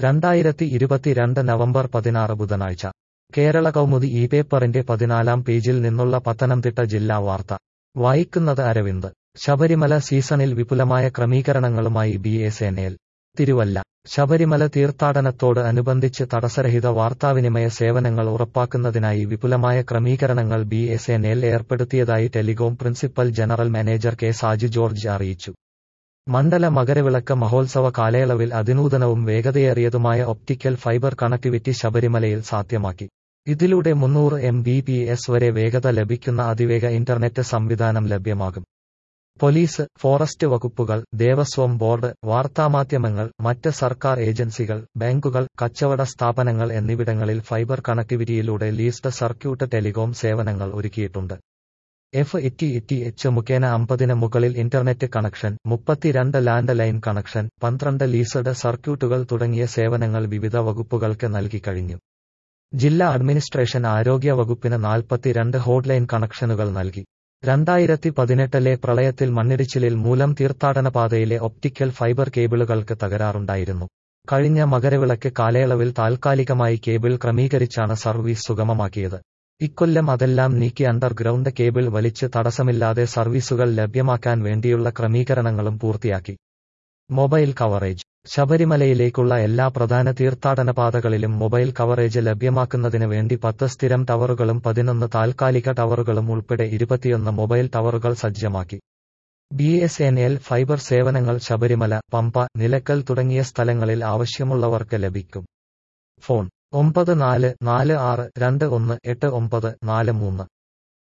രണ്ടായിരത്തി ഇരുപത്തിരണ്ട് നവംബർ പതിനാറ് ബുധനാഴ്ച കേരള കൗമുദി ഈ പേപ്പറിന്റെ പതിനാലാം പേജിൽ നിന്നുള്ള പത്തനംതിട്ട ജില്ലാ വാർത്ത വായിക്കുന്നത് അരവിന്ദ് ശബരിമല സീസണിൽ വിപുലമായ ക്രമീകരണങ്ങളുമായി B S N L Thiruvalla Sabarimala തീർത്ഥാടനത്തോട് അനുബന്ധിച്ച് തടസ്സരഹിത വാർത്താവിനിമയ സേവനങ്ങൾ ഉറപ്പാക്കുന്നതിനായി വിപുലമായ ക്രമീകരണങ്ങൾ ബി എസ് എൻ എൽ ഏർപ്പെടുത്തിയതായി telecom principal general manager K Saju George അറിയിച്ചു മണ്ഡല മകരവിളക്ക് മഹോത്സവ കാലയളവിൽ അതിനൂതനവും വേഗതയേറിയതുമായ ഒപ്റ്റിക്കൽ ഫൈബർ കണക്ടിവിറ്റി ശബരിമലയിൽ സാധ്യമാക്കി ഇതിലൂടെ മുന്നൂറ് എം ബി പി എസ് വരെ വേഗത ലഭിക്കുന്ന അതിവേഗ ഇന്റർനെറ്റ് സംവിധാനം ലഭ്യമാകും പോലീസ് ഫോറസ്റ്റ് വകുപ്പുകൾ ദേവസ്വം ബോർഡ് വാർത്താമാധ്യമങ്ങൾ മറ്റ് സർക്കാർ ഏജൻസികൾ ബാങ്കുകൾ കച്ചവട സ്ഥാപനങ്ങൾ എന്നിവിടങ്ങളിൽ ഫൈബർ കണക്ടിവിറ്റിയിലൂടെ ലീസ്ഡ് സർക്യൂട്ട് ടെലികോം സേവനങ്ങൾ ഒരുക്കിയിട്ടുണ്ട് എഫ് ഇറ്റി ഇറ്റി എച്ച് മുഖേന അമ്പതിന് മുകളിൽ ഇന്റർനെറ്റ് കണക്ഷൻ മുപ്പത്തിരണ്ട് ലാൻഡ് ലൈൻ കണക്ഷൻ പന്ത്രണ്ട് ലീസഡ് സർക്യൂട്ടുകൾ തുടങ്ങിയ സേവനങ്ങൾ വിവിധ വകുപ്പുകൾക്ക് നൽകിക്കഴിഞ്ഞു ജില്ലാ അഡ്മിനിസ്ട്രേഷൻ ആരോഗ്യ വകുപ്പിന് നാൽപ്പത്തിരണ്ട് ഹോട്ട്ലൈൻ കണക്ഷനുകൾ നൽകി രണ്ടായിരത്തി പതിനെട്ടിലെ പ്രളയത്തിൽ മണ്ണിടിച്ചിലിൽ മൂലം തീർത്ഥാടനപാതയിലെ ഒപ്റ്റിക്കൽ ഫൈബർ കേബിളുകൾക്ക് തകരാറുണ്ടായിരുന്നു കഴിഞ്ഞ മകരവിളക്ക് കാലയളവിൽ താൽക്കാലികമായി കേബിൾ ക്രമീകരിച്ചാണ് സർവീസ് സുഗമമാക്കിയത് ഇക്കൊല്ലം അതെല്ലാം നീക്കി അണ്ടർഗ്രൗണ്ട് കേബിൾ വലിച്ച് തടസ്സമില്ലാതെ സർവീസുകൾ ലഭ്യമാക്കാൻ വേണ്ടിയുള്ള ക്രമീകരണങ്ങളും പൂർത്തിയാക്കി മൊബൈൽ കവറേജ് ശബരിമലയിലേക്കുള്ള എല്ലാ പ്രധാന തീർത്ഥാടനപാതകളിലും മൊബൈൽ കവറേജ് ലഭ്യമാക്കുന്നതിന് വേണ്ടി പത്ത് സ്ഥിരം ടവറുകളും പതിനൊന്ന് താൽക്കാലിക ടവറുകളും ഉൾപ്പെടെ ഇരുപത്തിയൊന്ന് മൊബൈൽ ടവറുകൾ സജ്ജമാക്കി B S N L fibre സേവനങ്ങൾ ശബരിമല പമ്പ നിലക്കൽ തുടങ്ങിയ സ്ഥലങ്ങളിൽ ആവശ്യമുള്ളവർക്ക് ലഭിക്കും ഫോൺ ഒമ്പത് നാല് നാല് ആറ് രണ്ട് ഒന്ന് എട്ട് ഒമ്പത് നാല് മൂന്ന്